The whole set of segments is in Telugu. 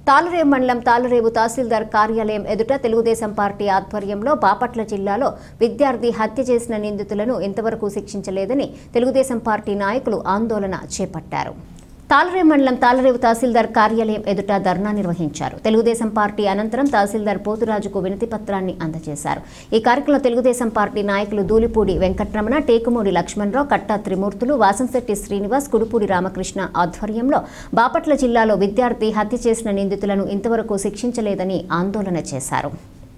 తాళరేవు మండలం తాళరేవు తహసీల్దార్ కార్యాలయం ఎదుట తెలుగుదేశం పార్టీ ఆధ్వర్యంలో బాపట్ల జిల్లాలో విద్యార్థి హత్య చేసిన నిందితులను ఇంతవరకు శిక్షించలేదని తెలుగుదేశం పార్టీ నాయకులు ఆందోళన చేపట్టారు తాళరేవు మండలం తాళరేవు తహసీల్దార్ కార్యాలయం ఎదుట ధర్నా నిర్వహించారు తెలుగుదేశం పార్టీ అనంతరం తహసీల్దార్ పోతురాజుకు వినతి పత్రాన్ని అందజేశారు ఈ కార్యక్రమంలో తెలుగుదేశం పార్టీ నాయకులు దూలిపూడి వెంకట్రమణ టేకుమూడి లక్ష్మణరావు కట్టా త్రిమూర్తులు వాసంశెట్టి శ్రీనివాస్ కుడుపూడి రామకృష్ణ ఆధ్వర్యంలో బాపట్ల జిల్లాలో విద్యార్థి హత్య చేసిన నిందితులను ఇంతవరకు శిక్షించలేదని ఆందోళన చేశారు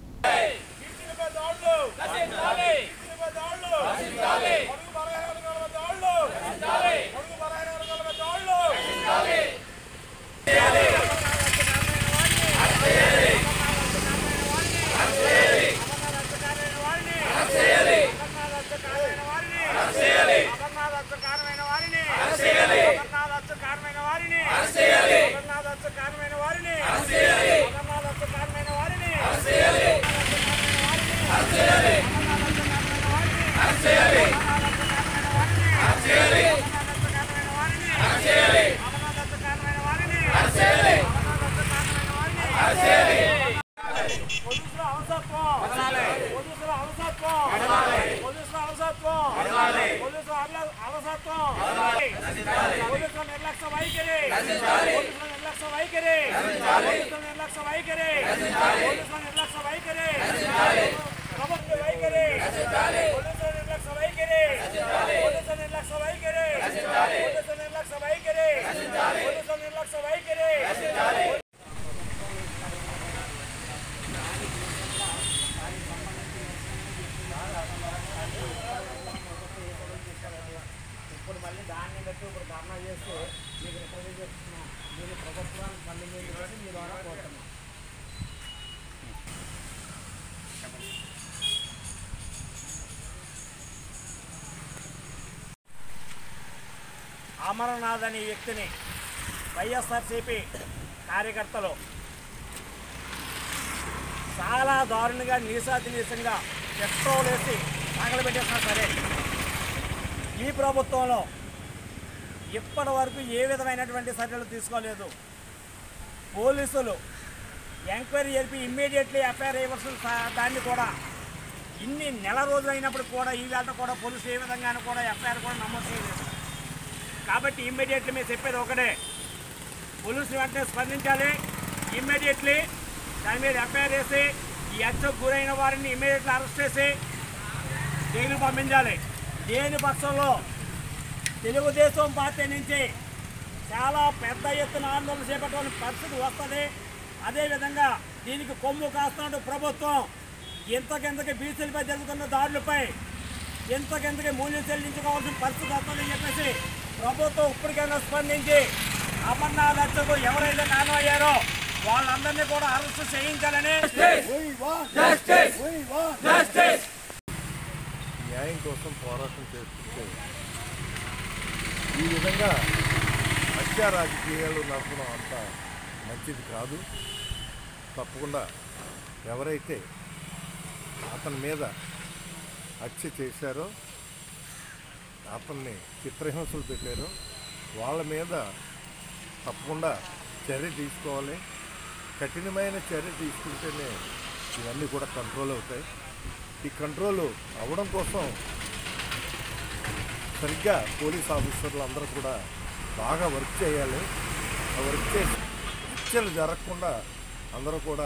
పోలీసుల అవసత్వం పోలీసుల అవసత్వం పోలీసుల అవసత్వం పోలీసుల అల- అవసత్వం పోలీసుల నిర్లక్ష్య వైఖరి పోలీసుల నిర్లక్ష్య వైఖరి పోలీసుల నిర్లక్ష్య వైఖరి పోలీసుల నిర్లక్ష్య వైఖరి ప్రభుత్వ వైఖరి పోలీసుల నిర్లక్ష్య వైఖరి పోలీసుల నిర్లక్ష్య వైఖరి పోలీసుల నిర్లక్ష్య వైఖరి పోలీసుల నిర్లక్ష్య వైఖరి ఇప్పుడు మళ్ళీ దాన్ని బట్టి ఇప్పుడు ధర్నా చేస్తే మీకు రిప్రజెంట్ చేస్తున్నాం మీరు ప్రభుత్వాన్ని ఫండింగ్ చేసి మీ ద్వారా కోరుతున్నాం అమరనాథ్ అనే వ్యక్తిని వైఎస్ఆర్సీపీ కార్యకర్తలు చాలా దారుణంగా నీసాతి నీసంగా పెట్రోల్ వేసి తగలబెట్టేసినా సరే ఈ ప్రభుత్వంలో ఇప్పటి వరకు ఏ విధమైనటువంటి చర్యలు తీసుకోలేదు పోలీసులు ఎంక్వైరీ జరిపి ఇమ్మీడియట్లీ ఎఫ్ఐఆర్ ఇవ్వాల్సిన సా- దాన్ని కూడా ఇన్ని నెల రోజులు అయినప్పుడు కూడా ఈ వేళ కూడా పోలీసులు ఏ విధంగానూ కూడా ఎఫ్ఐఆర్ కూడా నమోదు చేయలేదు కాబట్టి ఇమ్మీడియట్లీ మేము చెప్పేది ఒకటే పోలీసులు వెంటనే స్పందించాలి ఇమ్మీడియట్లీ దాని మీద ఎఫ్ఐఆర్ వేసి ఈ హత్యకు గురైన వారిని ఇమ్మీడియట్లీ అరెస్ట్ చేసి జైలు పంపించాలి దేని పక్షంలో తెలుగుదేశం పార్టీ నుంచి చాలా పెద్ద ఎత్తున ఆందోళన చేపట్టాల్సిన పరిస్థితి వస్తుంది అదేవిధంగా దీనికి కొమ్ము కాస్తున్న ప్రభుత్వం ఇంతకింతకి బీసీలపై జరుగుతున్న దాడులపై ఇంతకింతకి మూల్యం చెల్లించుకోవాల్సిన పరిస్థితి వస్తుందని చెప్పేసి ప్రభుత్వం ఇప్పటికైనా స్పందించి అమర్నాథ్ హత్యకు ఎవరైతే కారణమయ్యారో వాళ్ళందరినీ కూడా అరెస్ట్ చేయించాలని న్యాయం కోసం పోరాటం చేస్తుంటే ఈ విధంగా హత్యా రాజకీయాలు నడపడం అంత మంచిది కాదు తప్పకుండా ఎవరైతే అతని మీద హత్య చేశారో అతన్ని చిత్రహింసలు పెట్టారో వాళ్ళ మీద తప్పకుండా చర్య తీసుకోవాలి కఠినమైన చర్య తీసుకుంటేనే ఇవన్నీ కూడా కంట్రోల్ అవుతాయి ఈ కంట్రోల్ అవ్వడం కోసం సరిగ్గా పోలీస్ ఆఫీసర్లు అందరూ కూడా బాగా వర్క్ చేయాలి ఆ వర్క్ చేసి హత్యలు జరగకుండా అందరూ కూడా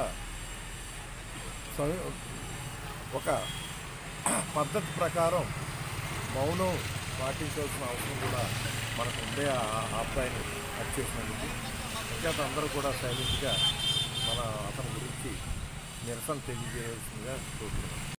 సమ- ఒక పద్ధతి ప్రకారం మౌనం పాటించాల్సిన అవసరం కూడా మనకు ఉండే ఆ ఆ అబ్బాయిని హత్య చేసినందుకు అంచేత అందరూ కూడా సైలెంట్గా మన అతని గురించి నిరసన తెలియజేయాల్సిందిగా కోరుతున్నాం